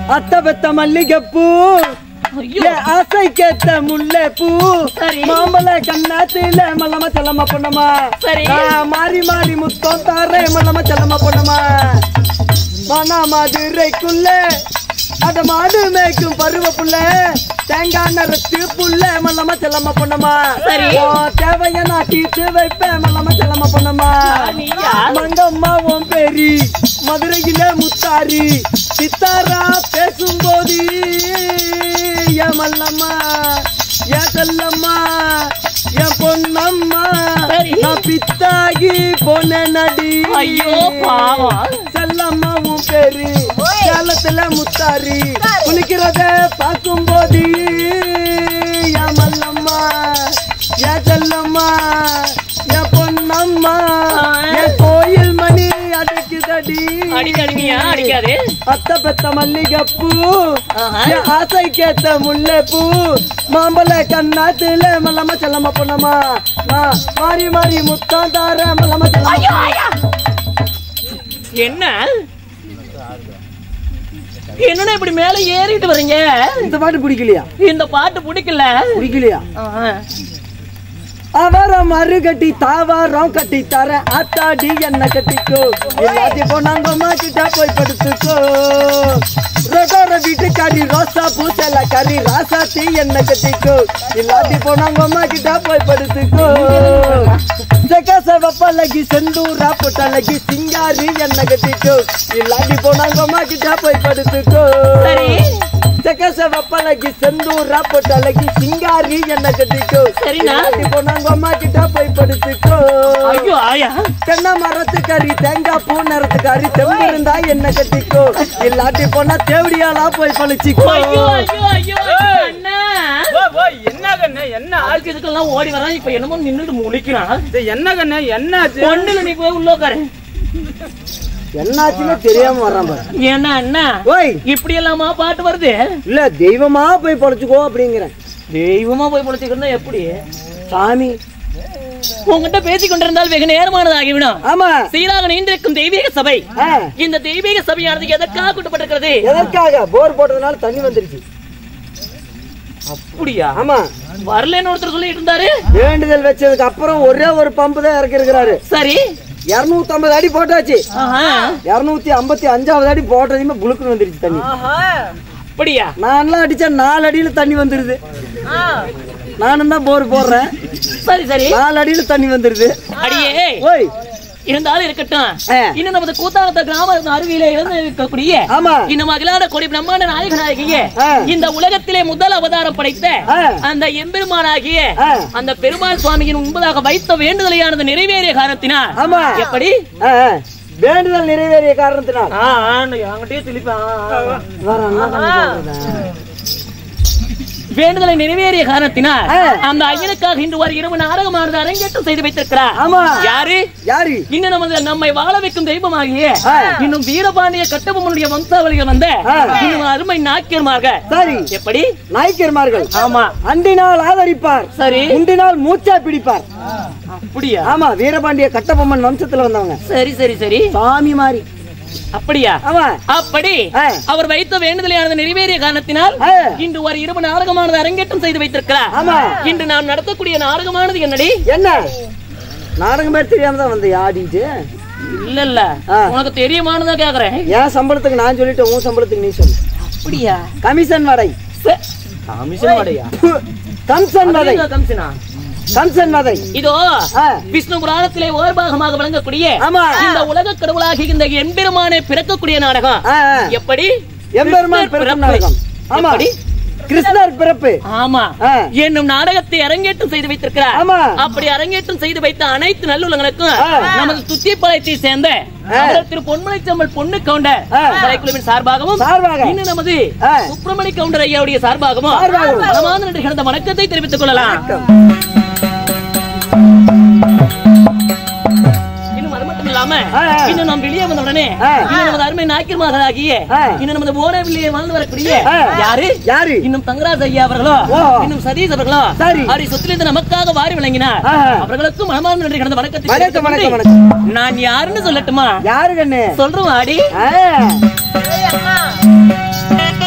அத்த பெத்த மல்லிகைப்பூ ஐயோ என் ஆசைக்கேத்த முல்லைப்பூ சரி. மாம்பழ கண்ணாத்தில மல்லம செல்லம பொண்ணமா சரி. நான் மாறி மாறி முத்தம் தாரேன் மல்லம செல்லம பொண்ணமா மனா மதுரைக்குள்ள அத மாடு மேய்க்கும் பருவ புள்ள தேங்காய் நரத்து புள்ள மல்லம செல்லம பொண்ணமா சரி. தேவைய நான் தீர்த்து வைப்பேன் மல்லம செல்லம பொண்ணமா நீயா? மங்கம்மா உன் பேரி மதுரையில முத்தாரி சித்தாரா பேசும்போது என் மல்லம்மா என் செல்லம்மா என் பொன்னம்மா சரி. நான் பித்தாகி போன நடி ஐயோ பாவம் செல்லம்மா உன் பேரு சேலத்துல முத்தாரி குளிக்கிறத பார்க்கும்போது என் மல்லம்மா என் செல்லம்மா என் பொன்னம்மா என் கோயில் மணி அடிக்குதடி அடிக்காதீங்கயா அடிக்காது அத்த பெத்த மல்லிகைப்பூ ஆஹா. என் ஆசைக்கேத்த முல்லைப்பூ மாம்பழ கண்ணாத்துல மல்லம்மா செல்லம்மா பொண்ணம்மா நான் மாறி மாறி முத்தம் தார மல்லம்மா செல்லம்மா ஐயோ ஐயா என்ன என்னடா இப்படி மேல ஏறிட்டு வர்றீங்க இந்த பாட்டு பிடிக்கலையா இந்த பாட்டு பிடிக்கல பிடிக்கலையா ஆஹா. அவர மறு கட்டி தாவாரம் கட்டி தர ஆத்தாடி என்ன கட்டிக்கோ எல்லாத்தையும் போனாங்கம்மா கிட்ட போய் படுத்துக்கோ ரொட்டோர வீட்டுக்காரி ரோசா பூசல கறி ராசாத்தி என்ன கட்டிக்கோ எல்லாத்தையும் போனாங்கம்மா கிட்ட போய் படுத்துக்கோ செகச வப்பலகி செந்தூரா புட்டலகி சிங்காரி என்ன கட்டிக்கோ இல்லாட்டி போனாங்கம்மா கிட்ட போய் படுத்துக்கோ சரி செகச வப்பலகி செந்தூரா புட்டலகி சிங்காரி என்ன கட்டிக்கோ சரிண்ணா. இல்லாட்டி போனாங்க அம்மா கிட்ட போய் படுத்துக்கோ ஐயோ ஆயா தென்னை மரத்துக்கறி தேங்காய் பூ நிறத்துக்கறி தெம்பு இருந்தா என்ன கட்டிக்கோ இல்லாட்டி போனா தேவடியாலா போய் பழிச்சுக்கோ ஐயோ ஐயோ ஐயோ அண்ணா ஓ, ஓ, என்ன கண்ணு என்ன ஆச்சு ஆளுக்கு இதுக்கெல்லாம் ஓடி வரான் இப்ப என்னமோ நின்னுட்டு முழிக்கிறான் இது என்ன கண்ணு என்ன ஆச்சு ஒண்ணுல நீ போய் உள்ள உட்காரு என்னாச்சுன்னு தெரியாம வர்றான் பாரு ஏன்னா அண்ணா ஓய் இப்படி எல்லாமா பாட்டு வருது இல்ல தெய்வமா போய் பழிச்சுக்கோ அப்படிங்கிறேன் தெய்வமா போய் பொழைச்சிக்கிறதா எப்படி சாமி உங்ககிட்ட பேசிக் கொண்டிருந்தால் வெகு நேரமானது ஆகிவிடும் ஆமா சீராக நீண்டிருக்கும் தெய்வீக சபை ஆ, இந்த தெய்வீக சபையானது எதற்காக கூட்டப்பட்டிருக்கிறது எதற்காக போர் போட்டதுனால தண்ணி வந்துருச்சு அப்படியா ஆமா வரலன்னு ஒருத்தர் சொல்லிட்டு இருந்தாரு வேண்டுதல் வச்சதுக்கு அப்புறம் ஒரே ஒரு பம்பு தான் இறக்கி இருக்கிறாரு சரி இருநூத்தி ஐம்பது அடி போட்டாச்சு ஆஹா இருநூத்தி ஐம்பத்தி அஞ்சாவது அடி போட்டதையுமே புழுக்குன்னு வந்துருச்சு தண்ணி அப்படியா நான்லாம் அடிச்சா நாலு அடியில தண்ணி வந்துருது நானும் தான் போர் போடுறேன் சரி சரி நாலு அடியில தண்ணி வந்துருது அடியே ஓய் இருந்தாலும் இருக்கட்டும் ஆ. இன்னும் நமது கூத்தாகத்த கிராம அருவியில இருந்து இருக்கக்கூடிய ஆமா இன்னும் அகிலாட கொடி பிரம்மாண்ட நாயக நாயகிய ஆ. இந்த உலகத்திலே முதல் அவதாரம் படைத்த ஆ. அந்த எம்பெருமானாகிய ஆ. அந்த பெருமாள் சுவாமியின் முன்பதாக வைத்த வேண்டுதலையானது நிறைவேறிய காரணத்தினால் ஆமா எப்படி ஆ, ஆ. வேண்டுதல் நிறைவேறிய காரணத்தினால் என்கிட்டயே திருப்பி வேற என்ன கண்ணு சொல்றது? வேண்டுதலை நிறைவேறிய காரணத்தினால் ஆ. அந்த ஐயனுக்காக இன்று ஒரு இரவு நாடகமானது அரங்கேற்றம் செய்து வைத்திருக்கிறார் ஆமா யாரு யாரு இன்னும் நமது நம்மை வாழ வைக்கும் தெய்வமாகிய ஆ. இன்னும் வீரபாண்டிய கட்டபொம்மனுடைய வம்சாவளிகள் வந்த ஆ. இன்னும் அருமை நாக்கியர்மார்கள் சரி எப்படி நாய்க்கர்மார்கள் ஆமா அண்டினால் ஆதரிப்பார் சரி முண்டினால் மூச்சா பிடிப்பார் அப்படியா ஆமா வீரபாண்டிய கட்டபொம்மன் வம்சத்துல வந்தவங்க சரி சரி சரி சாமி மாதிரி அப்படியா ஆமா அப்படி ஆ. அவர் வைத்த வேண்டுதலையானது நிறைவேறிய காரணத்தினால் ஆ. இன்று ஒரு இரவு நாடகமானது அரங்கேற்றம் செய்து வைத்திருக்கிறார் ஆமா இன்று நாம் நடத்தக்கூடிய நாடகமானது என்னடி என்ன நாடகம் பேர் தெரியாம தான் வந்து ஆடிட்டு இல்ல இல்ல ஆ. உனக்கு தெரியுமானதா கேக்குறேன் என் சம்பளத்துக்கு நான் சொல்லிட்டு உன் சம்பளத்துக்கு நீ சொல்லு அப்படியா கமிஷன் வடை கமிஷன் வடையா கம்சன் வதை கமிஷனா கம்சன் வதை இதோ ஆ, விஷ்ணு புராணத்திலே ஓர் பாகமாக விளங்கக்கூடிய ஆமா இந்த உலக கடவுளாகி இந்த எம்பெருமானை பிறக்கக்கூடிய நாடகம் ஆ, ஆ. எப்படி எம்பெருமான் கிருஷ்ணர் பிறக்கும் பிறப்பு. நாடகம் ஆமா எப்படி? கிருஷ்ணர் பிறப்பு ஆமா ஆ. என்னும் நாடகத்தை அரங்கேற்றம் செய்து வைத்திருக்கிறார் ஆமா. அப்படி அரங்கேற்றம் செய்து வைத்த அனைத்து நல்லுள்ளங்களுக்கும் ஆ. நமது துத்திப்பாளையத்தை சேர்ந்த அமரர் திரு பொன்மலை செம்மல் பொண்ணு கவுண்டர் ஆ. கலைக்குழுவின் சார்பாகவும் சார்பாக. இன்னும் நமது ஆ. சுப்பிரமணி கவுண்டர் ஐயாவுடைய சார்பாகவும் சார்பாகவும். மனமான நன்றி கலந்த வணக்கத்தை தெரிவித்துக் கொள்ளலாம் இன்னும் அது மட்டும் இல்லாம ஆ, ஆ. இன்னும் நாம் வெளியே வந்த உடனே ஆ. இன்னும் நமது அருமை நாக்கியமாகலாகிய ஆ. இன்னும் நமது ஓரவில்லையே வாழ்ந்து வரக்கூடிய ஆ. யாரு யாரு இன்னும் தங்கராஜ் ஐயா அவர்களோ ஓ. இன்னும் சதீஷ் அவர்களோ சரி. அவரை சொத்திலிருந்து நமக்காக வாரி வழங்கினார் ஆஹா. அவர்களுக்கும் மனமார்ந்த நன்றி கடந்த வணக்கத்தை வணக்கம் தெரிவித்துக் வணக்கம் கொண்டு வணக்கம் நான் யாருன்னு சொல்லட்டுமா யாரு கண்ணு சொல்றோம் ஆடி ஆ,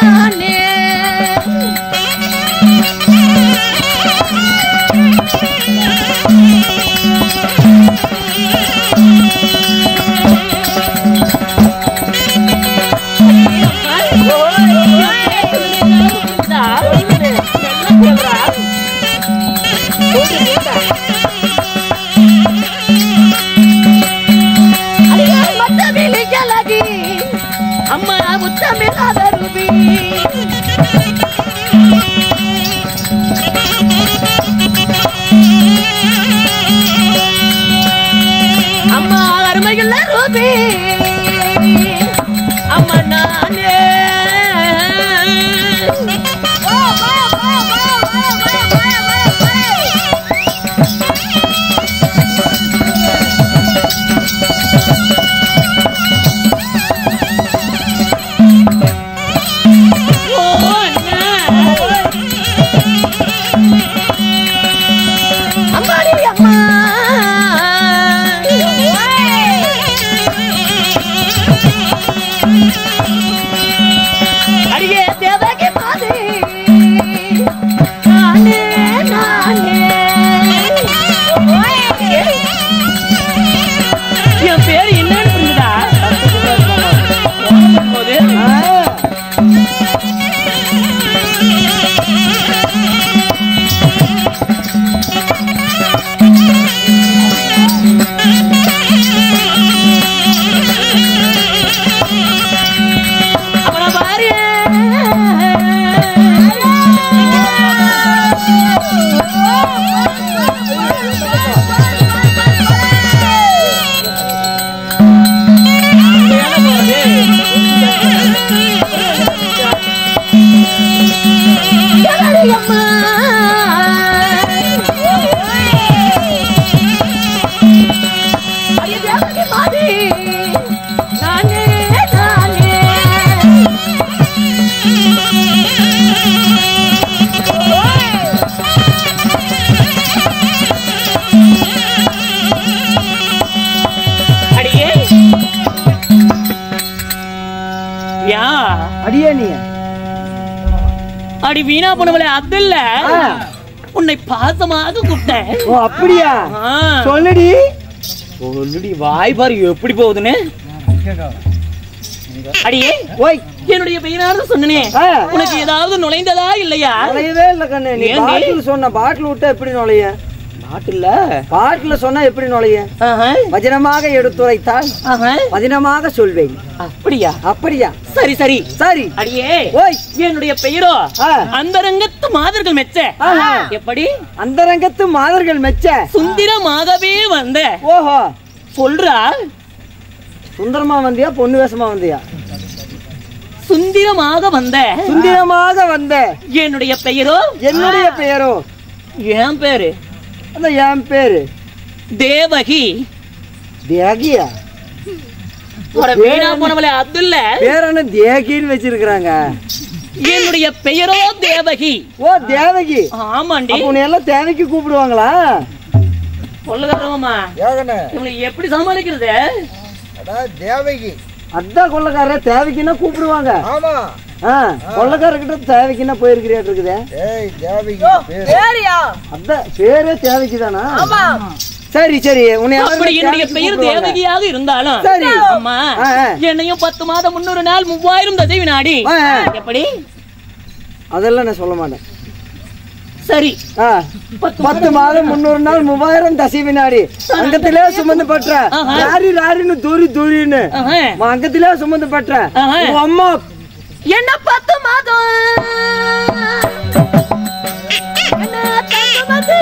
நானே அம்மா முத்தமிழாத ரூபி அம்மா அருமையுள்ள ரூபி அம்மா நானே ஓ அண்ணா அம்மாடி அம்மா அடியே தேவகி மாதே நானே நானே என் பேர் என்னன்னு புரிஞ்சுதா போது அவன பாரு நானே நானே அடியே யா அடியே நீ அடி வீணா போனவளே அது இல்ல ஆ. உன்னை பாசமாக கூப்பிட்டேன் ஓ அப்படியா ஆ. சொல்லுடி சொல்லுடி வாய் பாரு எப்படி போகுதுன்னு அடியே ஓய் என்னுடைய பெயராக சொன்னனே ஆ. உனக்கு ஏதாவது நுழைந்ததா இல்லையா நுழையவே இல்ல கண்ணு நீ ஏண்டி? பாட்டில் சொன்ன பாட்டில் விட்டா எப்படி நுழைய நாட்டுல பாட்டில் சொன்னா எப்படி நுழைய வஜனமாக எடுத்துரைத்தால் வஜனமாக சொல்வேன் அப்படியா அப்படியா சரி சரி சரி அடியே ஓய் என்னுடைய பெயரோ ஆ. அந்தரங்கத்து மாதர்கள் மெச்ச ஆஹா. எப்படி அந்தரங்கத்து மாதர்கள் மெச்ச சுந்திரமாகவே வந்த ஓஹோ சொல்றா சுந்தரமா வந்தியா பொண்ணு வேஷமா வந்தியா சுந்திரமாக வந்த சுந்திரமாக வந்த என்னுடைய பெயரோ என்னுடைய பெயரோ என் பேரு அந்த என் பேரு தேவகி தேகியா உட வீணா போனவளே அது இல்ல பேர் என்ன தேகின்னு வச்சிருக்கிறாங்க என்னுடைய பெயரோ தேவகி ஓ தேவகி ஆமாண்டி அப்ப உன்னை எல்லாம் தேவகி கூப்பிடுவாங்களா சொல்லுகிறோமா ஏகனே இவனை எப்படி சமாளிக்கிறது அடா தேவகி அதான் கொள்ளக்கார தேவகின்னா கூப்பிடுவாங்க ஆமா ஆ கொள்ளக்காரர்கிட்ட தேவகின்னா போயிருக்கிறியாட்டு இருக்குதே ஏய் தேவகி பேரு அதான் பேரே தேவகி தானா சரி சரி உன்னை யாரும் அப்படி என்னுடைய தேவகி பெயர் கூப்பிடுவாங்க. தேவகியாக இருந்தாலும் சரி. அம்மா ஆ, ஆ. என்னையும் பத்து மாதம் முன்னூறு நாள் மூவாயிரம் தசை வினாடி ஆ, ஆ. எப்படி அதெல்லாம் நான் சொல்ல மாட்டேன் சரி ஆ, பத்து மாதம் முன்னூறு நாள் மூவாயிரம் தசி வினாடி அங்கத்திலே சுமந்து பற்ற ஆஹா. ராரி ராரின்னு தூரி தூரின்னு ஆஹா. அங்கத்திலே சுமந்து பற்ற ஆஹா. உங்க அம்மா என்ன பத்து மாதம் என்ன தங்குமதி?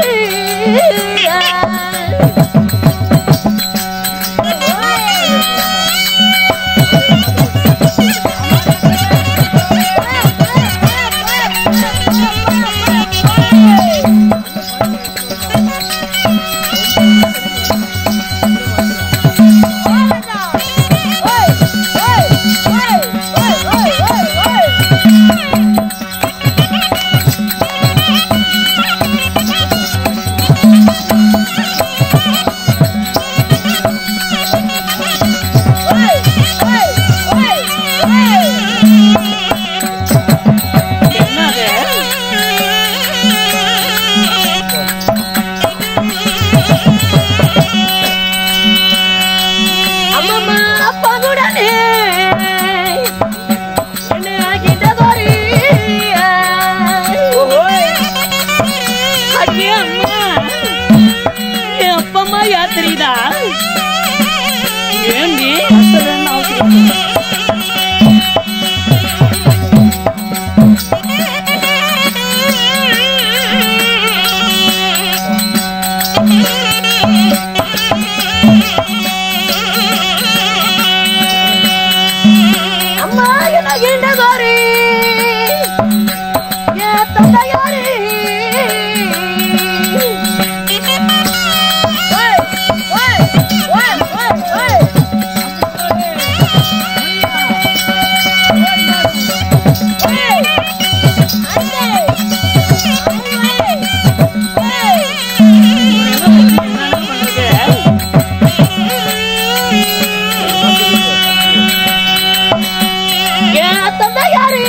தந்தையாரி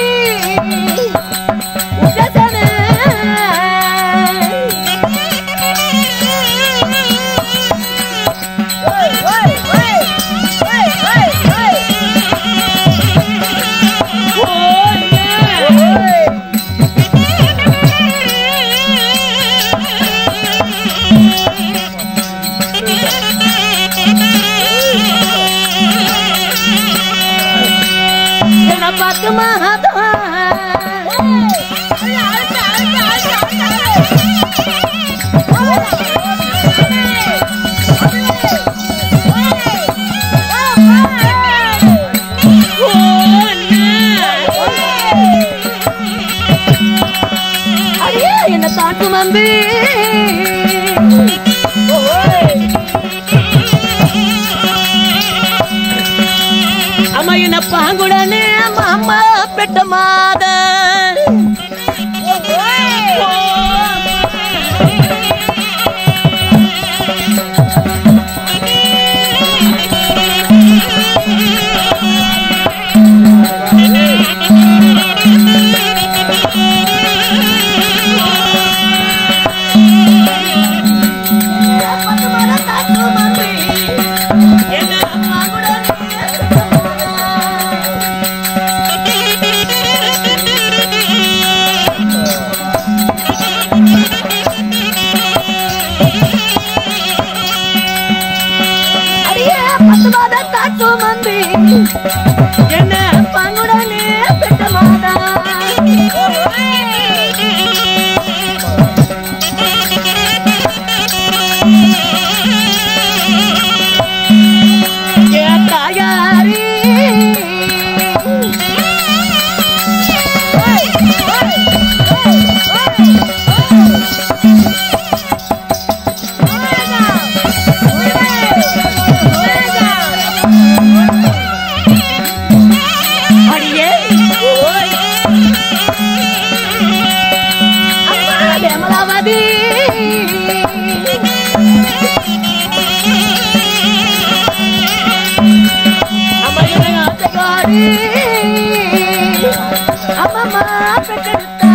உஜசனே. என பார்த்து மாதா அடியே என்ன தாக்கு வந்து அம்மா என்ன பாங்குடனே அம்மா பெட்ட மாத என்ன அடியே பத்து மாத தாக்கு மந்தி என்ன பங்குடனே பெட்ட மாதா ஏ தாயாரி அடியே அம்மா விமலாவதி அம்மா என்னை ஆசைக்காரி அம்மம்மா பெற்றெடுத்தா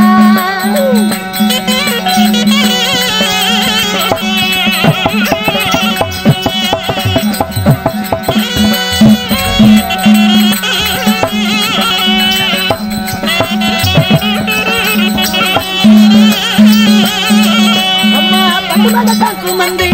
அம்மா பட்டு மத தாக்கு மந்தி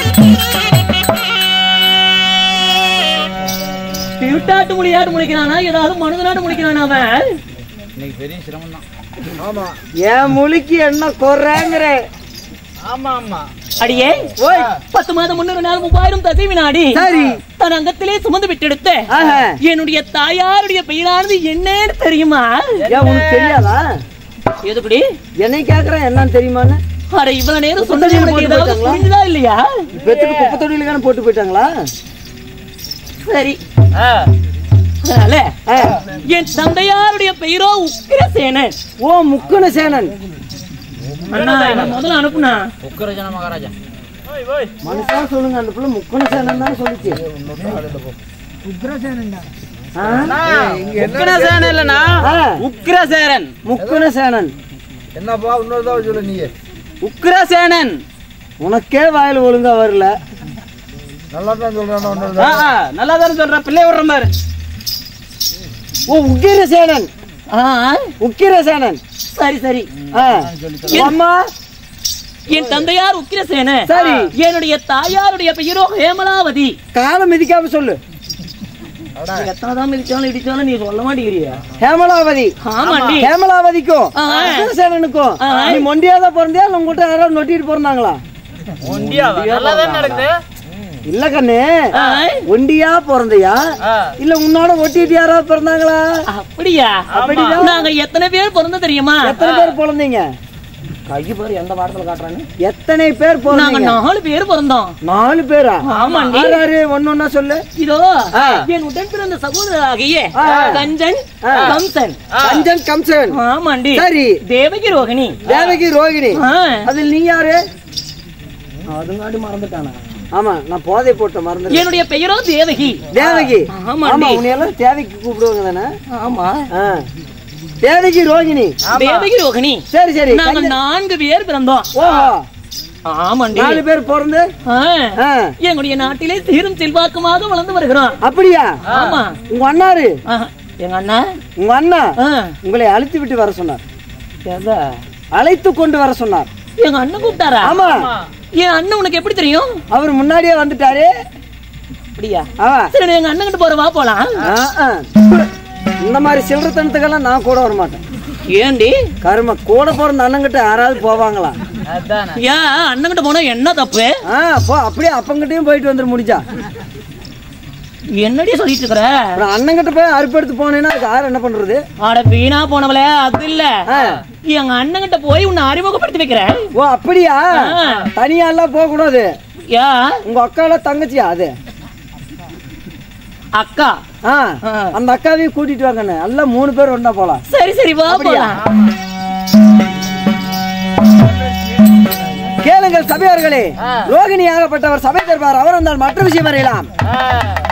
திருட்டாட்டு மொழியாட்டு முடிக்கிறானா ஏதாவது மனிதனாட்டு முடிக்கிறானா அவன் இன்னைக்கு பெரிய சிரமம் தான் ஆமா என் மொழிக்கு என்ன குறைங்கிற ஆமா ஆமா அடியே ஓய் பத்து மாதம் முன்னூறு நாள் மூவாயிரம் தசை வினாடி சரி தன் அங்கத்திலே சுமந்து விட்டெடுத்த ஆஹா. என்னுடைய தாயாருடைய பெயரானது என்னன்னு தெரியுமா ஏன் உனக்கு தெரியாதா எதுபடி என்னை கேக்குறேன் என்னன்னு தெரியுமான்னு அட இவ்வளவு நேரம் சொன்னது தொட்டில உனக்கு போட்டு ஏதாவது போயிட்டாங்களா? புரிஞ்சுதா இல்லையா பெத்துட்டு குப்பை தொழிலுக்கான போட்டு போயிட்டாங்களா சரி அதனால ஆ. என் தந்தையாருடைய பெயரோ உக்கிரசேனன் ஓ முக்குன சேனன் அண்ணா என்ன முதல்ல அனுப்புனா உக்கரஜன மகாராஜா மனுஷன் சொல்லுங்க அந்த பிள்ளை முக்குன சேனன் தானே சொல்லிச்சு ஆ? உக்கிரசேனன் இல்லனா ஆ. உக்கிரசேரன் முக்குன சேனன் என்னப்பா இன்னொரு தடவை சொல்லு நீ உக்கிரசேனன் உனக்கே வாயில் ஒழுங்கா வரல நல்லா தான் சொல்றேன் இன்னொரு ஆ, தடவை. ஆ, நல்லா தானே சொல்ற பிள்ளை விடுற மாதிரி ஓ உக்கிர சேனன் ஆ, உக்கிர சேனன் சரி சரி ஆ. அம்மா என் தந்தையார் உக்கிரசேனன் சரி. என்னுடைய தாயாருடைய பெயரோ ஹேமலாவதி காலம் மிதிக்காம சொல்லு எத்தனைதான் மிதிச்சாலும் இடிச்சாலும் நீ சொல்ல மாட்டேங்கிறியா ஹேமலாவதி ஆமாண்டி ஹேமலாவதிக்கும் ஆ. உக்கிரசேனனுக்கும் ஆ. நீ மொண்டியாதான் பிறந்தியா இல்ல உங்ககிட்ட யாராவது நொட்டிட்டு பிறந்தாங்களா நல்லா தான் நடக்குது இல்ல கண்ணு ஆ, ஒண்டியா பிறந்தியா இல்ல உன்னோட ஒட்டிட்டு யாராவது பிறந்தாங்களா அப்படியா அப்படிதான். நாங்க எத்தனை பேர் பிறந்த தெரியுமா எத்தனை பேர் பிறந்தீங்க கை பாரு எந்த வாரத்துல காட்டுறான்னு எத்தனை பேர் நாங்க பிறந்தீங்க நாலு பேர் பிறந்தோம் நாலு பேரா ஆமாண்டி. யார் யாரு ஒன்னு ஒன்னா சொல்லு இதோ ஆ. என் உடன் பிறந்த சகோதரராகிய ஆ. கஞ்சன் ஆ. கம்சன் கஞ்சன் கம்சன் ஆமாண்டி சரி தேவகி ரோகிணி தேவகி ரோகிணி ஆ. அதில் நீ யாரு அதுங்காடி மறந்துட்டானா ஆமா நான் போதை போட்ட மறந்து என்னுடைய பெயரோ தேவகி தேவகி ஆமாண்டி. ஆமா உன்னையெல்லாம் தேவகி கூப்பிடுவாங்க தானே ஆமா ஆ. தேவகி ரோகிணி தேவகி ரோகிணி சரி சரி நாங்க நான்கு பேர் பிறந்தோம் ஓஹோ ஆமாண்டி நாலு பேர் பிறந்து ஆ, ஆ, எங்களுடைய நாட்டிலே சீரும் செல்வாக்குமாக வளர்ந்து வருகிறோம் அப்படியா ஆமா உங்க அண்ணாரு ஆ, எங்க அண்ணா உங்க அண்ணா ஆ, உங்களை அழைத்து விட்டு வர சொன்னார் எதா? அழைத்து கொண்டு வர சொன்னார் எங்க அண்ணன் கூப்பிட்டாரா ஆமா என் அண்ணன் உனக்கு எப்படி தெரியும் அவர் முன்னாடியே வந்துட்டாரு அப்படியா ஆமா சரி நான் எங்க அண்ணன் கிட்ட போற வா போலாம் ஆ, ஆ. இந்த மாதிரி சில்லறத்தனத்துக்கெல்லாம் நான் கூட வர மாட்டேன் ஏண்டி கரும கூட பிறந்த அண்ணங்கிட்ட யாராவது போவாங்களா அதானே ஏன் அண்ணன் கிட்ட போனா என்ன தப்பு ஆ போ அப்படியே அப்பங்கிட்டயும் போயிட்டு வந்துட முடிஞ்சா என்னடி சொல்லிட்டு இருக்கிற அப்புறம் அண்ணங்கிட்ட போய் அறுப்பெடுத்து போனேன்னா அதுக்கு யார் என்ன பண்றது ஆட வீணா போனவளே அது இல்ல ஆ. எங்க அண்ணன் கிட்ட போய் உன்னை அறிமுகப்படுத்தி வைக்கிறேன் ஓ அப்படியா ஆ. தனியா எல்லாம் போக கூடாது யா உங்க அக்கால தங்கச்சியா அது அக்கா ஆ ஆ. அந்த அக்காவையும் கூட்டிட்டு வாங்கண்ணே எல்லாம் மூணு பேர் ஒண்ணா போலாம் சரி சரி வா அப்படியா? போலாம் கேளுங்கள் சபையார்களே ரோகிணி ஆகப்பட்டவர் சபை தருவார் அவர் வந்தால் மற்ற விஷயம் வரையலாம் ஆ.